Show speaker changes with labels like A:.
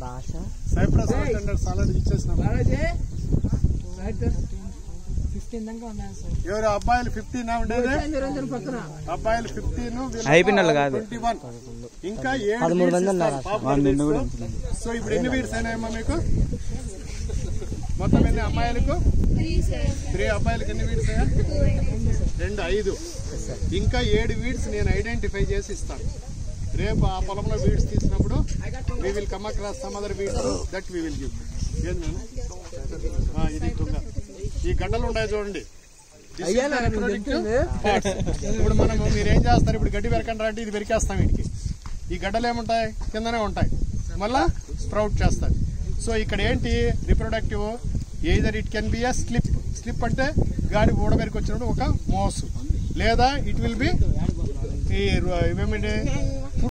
A: భాష
B: సైప్రస్ attenders already ఇచ్చేసినాం
A: ఫిఫ్టీన్ దాకా ఉన్నాను సార్
B: ఎవరు అబ్బాయిలు ఫిఫ్టీన్ ఉండేది అబ్బాయిలు ఫిఫ్టీన్
C: అయిపోయిన వాళ్ళు కాదు.
B: ట్వంటీ వన్ ఇంకా ఏడు
A: పదమూడు
B: weeds
A: మంది ఉన్నారు
B: ఇస్తారు. పాపులర్
C: నిన్ను కూడా
B: weeds. సో ఇప్పుడు ఎన్ని వీడ్స్ అయినాయమ్మా మీకు మొత్తం ఎన్ని అమ్మాయిలకు త్రీ అబ్బాయిలకి ఎన్ని వీడ్స్ అయ్యా రెండు ఐదు ఇంకా ఏడు వీడ్స్ నేను ఐడెంటిఫై చేసి ఇస్తాను రేపు ఆ పొలంలో వీడ్స్ తీసినప్పుడు we will come across some other weeds that we will give ఇది తుంగ ఈ గడ్డలు ఉన్నాయి చూడండి This is the reproductive parts. ఇప్పుడు మనం మీరు ఏం చేస్తారు ఇప్పుడు గడ్డి పెరకండి అంటే ఇది పెరికేస్తాం వీటికి ఈ గడ్డలు ఏముంటాయి కిందనే ఉంటాయి మళ్ళా స్ప్రౌట్ చేస్తారు సో ఇక్కడ ఏంటి reproductive either it can be a slip slip అంటే గాడి ఊడబెరికి వచ్చినప్పుడు ఒక మోసు లేదా ఇట్ విల్ బి ఈ ఇవేమిటి